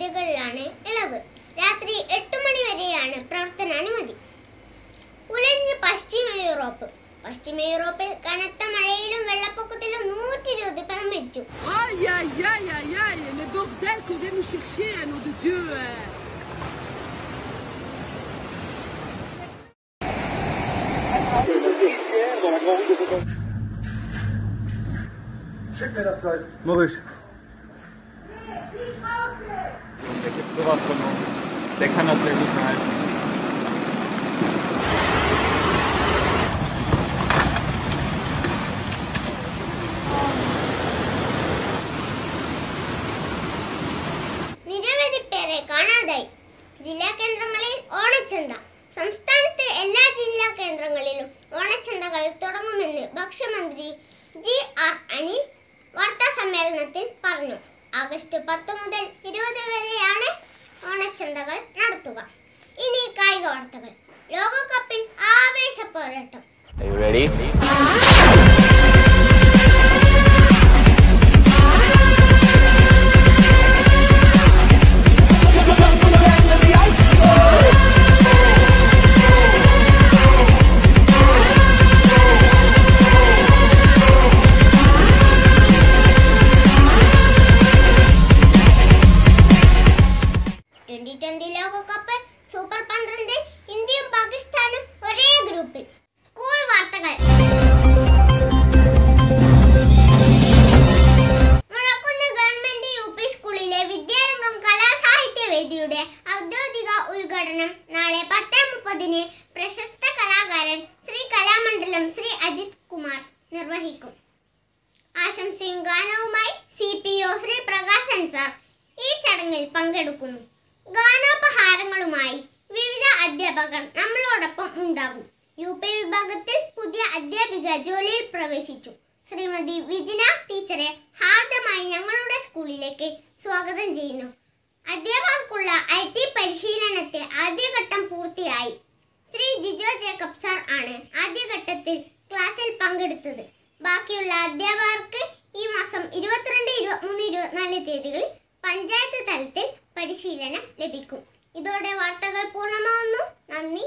തീയതികളിലാണ് ഇളവ് രാത്രി എട്ട് മണി വരെയാണ് പ്രവർത്തനാനുമതി ഉലഞ്ഞ് പശ്ചിമ യൂറോപ്പ് പശ്ചിമ യൂറോപ്പിൽ കനത്ത മഴയിലും വെള്ളപ്പൊക്കത്തിലും നൂറ്റി ഇരുപത് പേർ മരിച്ചു Aïe, aïe, aïe, aïe, aïe, mais bordel qu'on vient nous chercher, nom de Dieu. euh. Schick mir das gleich. Mach ich. Der gibt sowas von. Der kann das sehr gut halten. നിരവധി പേരെ കാണാതായി ജില്ലാ കേന്ദ്രങ്ങളിൽ ഓണച്ചന്ത സംസ്ഥാനത്തെ എല്ലാ ജില്ലാ കേന്ദ്രങ്ങളിലും ഓണച്ചന്തകൾ തുടങ്ങുമെന്ന് ഭക്ഷ്യമന്ത്രി ജി ആർ അനിൽ വാർത്താ സമ്മേളനത്തിൽ പറഞ്ഞു ആഗസ്റ്റ് പത്ത് മുതൽ ഇരുപത് വരെയാണ് ഓണച്ചന്തകൾ നടത്തുക ഇനി കായിക വാർത്തകൾ ലോകകപ്പിൽ ആവേശ പോരാട്ടം Are you ready? Twenty twenty ലോകകപ്പ് സൂപ്പർ പന്ത്രണ്ടിൽ ഇന്ത്യയും പാകിസ്ഥാനും ഒരേ ഗ്രൂപ്പിൽ സ്കൂൾ വാർത്തകൾ മുഴക്കുന്ന് ഗവൺമെന്റ് യു പി സ്കൂളിലെ വിദ്യാരംഗം കലാസാഹിത്യവേദിയുടെ ഔദ്യോഗിക ഉദ്ഘാടനം നാളെ പത്ത് മുപ്പതിന് പ്രശസ്ത കലാകാരൻ ശ്രീ കലാമണ്ഡലം ശ്രീ അജിത് കുമാർ നിർവഹിക്കും ആശംസയും ഗാനവുമായി C P O Shri Prakashan sir ഈ ചടങ്ങിൽ പങ്കെടുക്കുന്നു ഗാനോപഹാരങ്ങളുമായി വിവിധ അധ്യാപകർ നമ്മളോടൊപ്പം ഉണ്ടാകും യു പി വിഭാഗത്തിൽ പുതിയ അധ്യാപിക ജോലിയിൽ പ്രവേശിച്ചു ശ്രീമതി വിജിന ടീച്ചറെ ഹാർദമായി ഞങ്ങളുടെ സ്കൂളിലേക്ക് സ്വാഗതം ചെയ്യുന്നു അധ്യാപകർക്കുള്ള ഐ ടി പരിശീലനത്തെ ആദ്യഘട്ടം പൂർത്തിയായി ശ്രീ ജിജോ ജേക്കബ് സാർ ആണ് ആദ്യഘട്ടത്തിൽ ക്ലാസ്സിൽ പങ്കെടുത്തത് ബാക്കിയുള്ള അധ്യാപകർക്ക് ഈ മാസം ഇരുപത്തിരണ്ട് ഇരുപത്തിമൂന്ന് ഇരുപത്തിനാല് തീയതികളിൽ പഞ്ചായത്ത് തലത്തിൽ പരിശീലനം ലഭിക്കും ഇതോടെ വാർത്തകൾ പൂർണ്ണമാവുന്നു നന്ദി